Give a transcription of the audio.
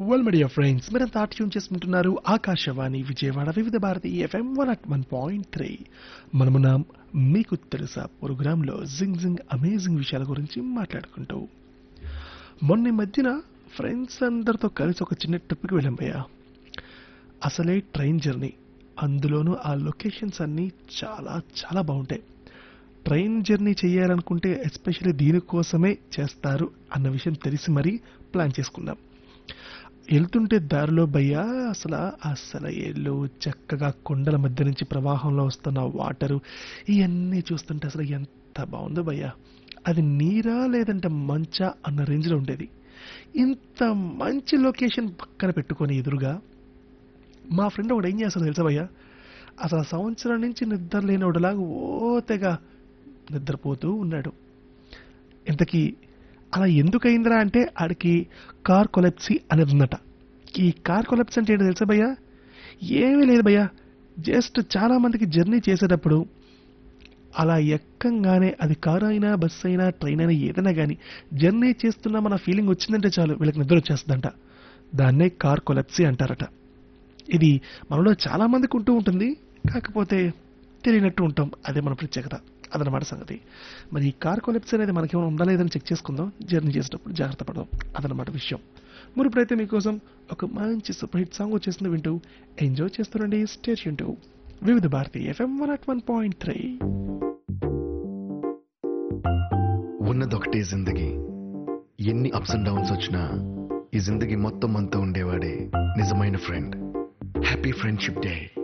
well media friends మీరంతా tune చేసుకుంటున్నారు Akashvani Vijayawada Vividh Bharati FM one at one point three మనమున్నాం మీకు తెలుసా ప్రోగ్రాంలో జింగ్ జింగ్ అమేజింగ్ విషయాల గురించి మాట్లాడుకుంటూ మొన్న ఈ మధ్యన ఫ్రెండ్స్ అందరితో కలిసి ఒక చిన్న ట్రిప్కి వెళ్ళాం భయ్యా అసలే ట్రైన్ జర్నీ అందులోనూ ఆ లొకేషన్స్ అన్నీ చాలా చాలా బాగుంటాయి ట్రైన్ జర్నీ చేయాలనుకుంటే ఎస్పెషల్లీ దీనికోసమే చేస్తారు అన్న విషయం తెలిసి మరీ ప్లాన్ చేసుకున్నాం వెళ్తుంటే దారిలో భయ్యా అసలు అసలు ఏళ్ళు చక్కగా కొండల మధ్య నుంచి ప్రవాహంలో వస్తున్న వాటరు ఇవన్నీ చూస్తుంటే అసలు ఎంత బాగుందో భయ్యా అది నీరా లేదంటే మంచా అన్న రేంజ్లో ఉండేది ఇంత మంచి లొకేషన్ పక్కన పెట్టుకొని ఎదురుగా మా ఫ్రెండ్ ఒకడు ఏం చేస్తాడు తెలుసా భయ్యా అసలు సంవత్సరం నుంచి నిద్ర లేనివాడులాగా ఓ తెగ నిద్రపోతూ ఉన్నాడు ఇంతకీ అలా ఎందుకు అయిందిరా అంటే ఆడికి కార్ కొలెప్సీ అనేది ఉందట ఈ కార్ కొలెప్సీ అంటే ఏంటో తెలుసా భయ్యా ఏమీ లేదు భయ్యా జస్ట్ చాలా మందికి జర్నీ చేసేటప్పుడు అలా ఎక్కంగానే అది కారు అయినా బస్సు అయినా ట్రైన్ అయినా ఏదైనా కానీ జర్నీ చేస్తున్నా మన ఫీలింగ్ వచ్చిందంటే చాలు వీళ్ళకి నిద్ర వచ్చేస్తుందంట దాన్నే కార్ కొలెప్సీ అంటారట ఇది మనలో చాలా మందికి ఉంటూ ఉంటుంది కాకపోతే తెలియనట్టు ఉంటాం అదే మన ప్రత్యేకత అదనమాట సంగతి మరి ఈ కార్ కొలెప్స్ అనేది మనకేమైనా ఉందా లేదని చెక్ చేసుకుందాం జర్నీ చేసేటప్పుడు జాగ్రత్త పడదాం అదనమాట విషయం మరి ఇప్పుడైతే మీకోసం ఒక మంచి సూపర్ హిట్ సాంగ్ వచ్చేసింది వింటూ enjoy చేస్తుండండి station two Vividh Bharati FM one at one point three ఉన్నదొకటే జిందగీ ఎన్ని అప్స్ అండ్ డౌన్స్ వచ్చినా ఈ జిందగీ మొత్తం అంతా ఉండేవాడే నిజమైన ఫ్రెండ్ హ్యాపీ ఫ్రెండ్షిప్ డే